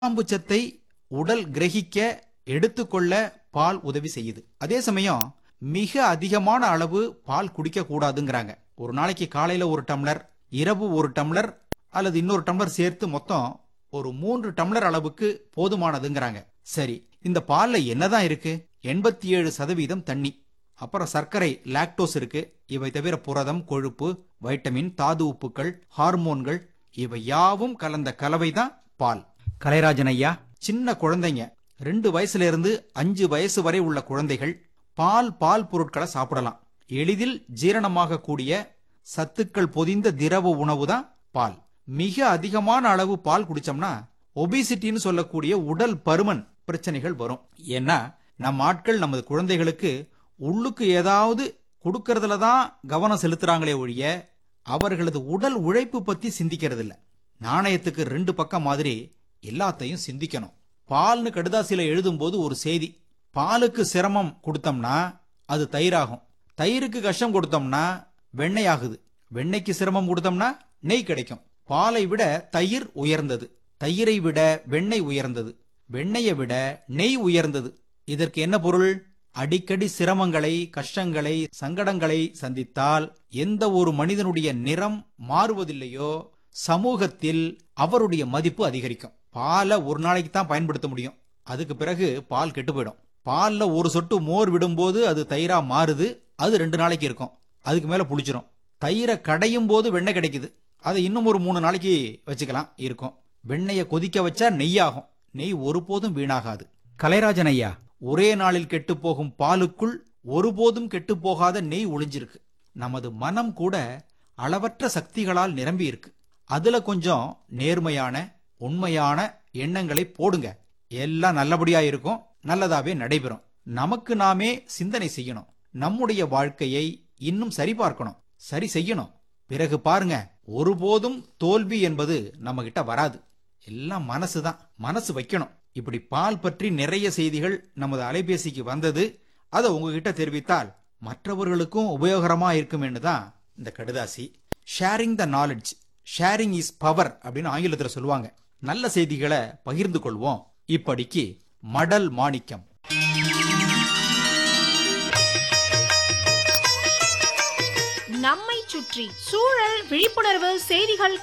சுண்ணாம்பு சத்தை உடல் கிரகிக்க எடுத்துக்கொள்ள பால் உதவி செய்யுது அதே சமயம் மிக அதிகமான அளவு பால் குடிக்க கூடாதுங்கிறாங்க ஒரு நாளைக்கு காலையில ஒரு டம்ளர் இரவு ஒரு டம்ளர் அல்லது இன்னொரு டம்ளர் சேர்த்து மொத்தம் ஒரு மூன்று டம்ளர் அளவுக்கு போதுமானதுங்கிறாங்க சரி இந்த பால்ல என்னதான் இருக்கு எண்பத்தி ஏழு சதவீதம் தண்ணி அப்புறம் சர்க்கரை லாக்டோஸ் இருக்கு இவை தவிர புரதம் கொழுப்பு வைட்டமின் தாது உப்புக்கள் ஹார்மோன்கள் இவை யாவும் கலந்த கலவை தான் பால் கலைராஜன் ஐயா சின்ன குழந்தைங்க ரெண்டு வயசுல இருந்து அஞ்சு வயசு வரை உள்ள குழந்தைகள் பால் பால் பொருட்களை சாப்பிடலாம் எளிதில் ஜீரணமாக கூடிய சத்துக்கள் பொதிந்த திரவ உணவு தான் பால் மிக அதிகமான அளவு பால் குடிச்சோம்னா ஒபிசிட்டின்னு சொல்லக்கூடிய உடல் பருமன் பிரச்சனைகள் வரும் ஏன்னா நம்ம ஆட்கள் நமது குழந்தைகளுக்கு உள்ளுக்கு ஏதாவது கொடுக்கறதுல தான் கவனம் செலுத்துறாங்களே ஒழிய அவர்களது உடல் உழைப்பு பத்தி சிந்திக்கிறது இல்ல நாணயத்துக்கு ரெண்டு பக்கம் மாதிரி எல்லாத்தையும் சிந்திக்கணும் பால்னு கடுதாசில எழுதும்போது ஒரு செய்தி பாலுக்கு சிரமம் கொடுத்தோம்னா அது தயிராகும் தயிருக்கு கஷ்டம் கொடுத்தோம்னா வெண்ணெய் ஆகுது வெண்ணெய்க்கு சிரமம் கொடுத்தோம்னா நெய் கிடைக்கும் பாலை விட தயிர் உயர்ந்தது தயிரை விட வெண்ணெய் உயர்ந்தது வெண்ணெயை விட நெய் உயர்ந்தது இதற்கு என்ன பொருள் அடிக்கடி சிரமங்களை கஷ்டங்களை சங்கடங்களை சந்தித்தால் எந்த ஒரு மனிதனுடைய நிறம் மாறுவதில்லையோ சமூகத்தில் அவருடைய மதிப்பு அதிகரிக்கும் பாலை ஒரு நாளைக்கு தான் பயன்படுத்த முடியும் அதுக்கு பிறகு பால் கெட்டு போயிடும் பால்ல ஒரு சொட்டு மோர் விடும்போது அது தயிரா மாறுது அது ரெண்டு நாளைக்கு இருக்கும் அதுக்கு மேல புளிச்சிரும் தயிரை கடையும் போது வெண்ணெய் கிடைக்குது அதை இன்னும் ஒரு மூணு நாளைக்கு வச்சுக்கலாம் இருக்கும் வெண்ணெயை கொதிக்க வச்சா நெய்யாகும் நெய் ஒருபோதும் வீணாகாது கலைராஜன் ஐயா ஒரே நாளில் கெட்டு போகும் பாலுக்குள் ஒருபோதும் கெட்டு போகாத நெய் ஒளிஞ்சிருக்கு நமது மனம் கூட அளவற்ற சக்திகளால் நிரம்பி இருக்கு அதுல கொஞ்சம் நேர்மையான உண்மையான எண்ணங்களை போடுங்க எல்லாம் நல்லபடியா இருக்கும் நல்லதாவே நடைபெறும் நமக்கு நாமே சிந்தனை செய்யணும் நம்முடைய வாழ்க்கையை இன்னும் சரி பார்க்கணும் சரி செய்யணும் பிறகு பாருங்க ஒருபோதும் தோல்வி என்பது நம்ம கிட்ட வராது எல்லாம் மனசுதான் மனசு வைக்கணும் இப்படி பால் பற்றி நிறைய செய்திகள் நமது அலைபேசிக்கு வந்தது அதை உங்ககிட்ட தெரிவித்தால் மற்றவர்களுக்கும் உபயோகரமா இருக்குமேனு தான் இந்த கடுதாசி sharing the knowledge sharing is power அப்படின்னு ஆங்கிலத்துல சொல்லுவாங்க நல்ல செய்திகளை பகிர்ந்து கொள்வோம் இப்படிக்கு மடல் மாணிக்கம் நம்மை சுற்றி சூழல் விழிப்புணர்வு செய்திகள்